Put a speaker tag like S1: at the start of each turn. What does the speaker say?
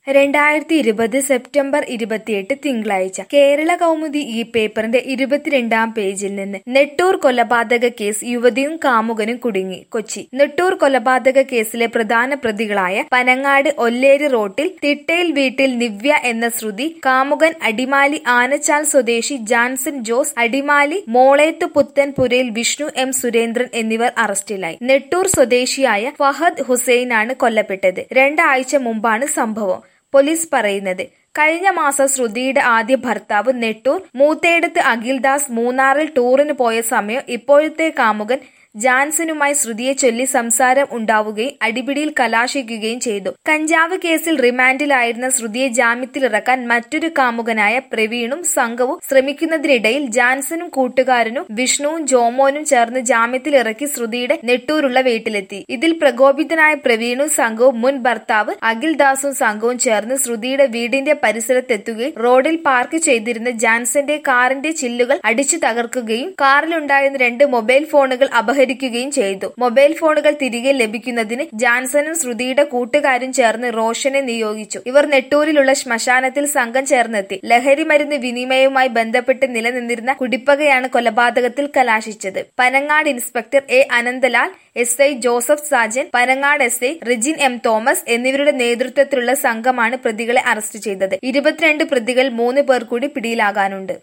S1: രണ്ടായിരത്തി ഇരുപത് സെപ്റ്റംബർ ഇരുപത്തിയെട്ട് തിങ്കളാഴ്ച കേരള കൗമുദി ഈ പേപ്പറിന്റെ ഇരുപത്തിരണ്ടാം പേജിൽ നിന്ന് നെട്ടൂർ കൊലപാതക കേസ് യുവതിയും കാമുകനും കുടുങ്ങി കൊച്ചി നെട്ടൂർ കൊലപാതക കേസിലെ പ്രധാന പ്രതികളായ പനങ്ങാട് ഒല്ലേരി റോട്ടിൽ തിട്ടയിൽ വീട്ടിൽ നിവ്യ എന്ന ശ്രുതി കാമുകൻ അടിമാലി ആനച്ചാൽ സ്വദേശി ജാൻസൺ ജോസ് അടിമാലി മോളേത്ത് പുത്തൻപുരയിൽ വിഷ്ണു എം സുരേന്ദ്രൻ എന്നിവർ അറസ്റ്റിലായി നെട്ടൂർ സ്വദേശിയായ ഫഹദ് ഹുസൈനാണ് കൊല്ലപ്പെട്ടത് രണ്ടാഴ്ച മുമ്പാണ് സംഭവം പോലീസ് പറയുന്നത് കഴിഞ്ഞ മാസം ശ്രുതിയുടെ ആദ്യ ഭർത്താവ് നെട്ടൂർ മൂത്തേടത്ത് അഖിൽദാസ് മൂന്നാറിൽ ടൂറിന് പോയ സമയം ഇപ്പോഴത്തെ കാമുകൻ ജാൻസനുമായി ശ്രുതിയെ ചൊല്ലി സംസാരം ഉണ്ടാവുകയും അടിപിടിയിൽ കലാശിക്കുകയും ചെയ്തു കഞ്ചാവ് കേസിൽ റിമാൻഡിലായിരുന്ന ശ്രുതിയെ ജാമ്യത്തിലിറക്കാൻ മറ്റൊരു കാമുകനായ പ്രവീണും സംഘവും ശ്രമിക്കുന്നതിനിടയിൽ ജാൻസനും കൂട്ടുകാരനും വിഷ്ണുവും ജോമോനും ചേർന്ന് ജാമ്യത്തിലിറക്കി ശ്രുതിയുടെ നെട്ടൂരുള്ള വീട്ടിലെത്തി ഇതിൽ പ്രകോപിതനായ പ്രവീണും സംഘവും മുൻ ഭർത്താവ് അഖിൽദാസും സംഘവും ചേർന്ന് ശ്രുതിയുടെ വീടിന്റെ പരിസരത്തെത്തുകയും റോഡിൽ പാർക്ക് ചെയ്തിരുന്ന ജാൻസന്റെ കാറിന്റെ ചില്ലുകൾ അടിച്ചു തകർക്കുകയും കാറിലുണ്ടായിരുന്ന രണ്ട് മൊബൈൽ ഫോണുകൾ അപഹരിക്കുകയും ചെയ്തു മൊബൈൽ ഫോണുകൾ തിരികെ ലഭിക്കുന്നതിന് ജാൻസണും ശ്രുതിയുടെ കൂട്ടുകാരും ചേർന്ന് റോഷനെ നിയോഗിച്ചു ഇവർ നെട്ടൂരിലുള്ള ശ്മശാനത്തിൽ സംഘം ചേർന്നെത്തി ലഹരി മരുന്ന് വിനിമയവുമായി ബന്ധപ്പെട്ട് നിലനിന്നിരുന്ന കുടിപ്പകയാണ് കൊലപാതകത്തിൽ കലാശിച്ചത് Panangad inspector A Ananthalal S I Joseph Sajan Panangad S I Rijin M Thomas എന്നിവരുടെ നേതൃത്വത്തിലുള്ള സംഘമാണ് പ്രതികളെ അറസ്റ്റ് ചെയ്തത് ഇരുപത്തിരണ്ട് പ്രതികൾ മൂന്ന് പേർ കൂടി പിടിയിലാകാനുണ്ട്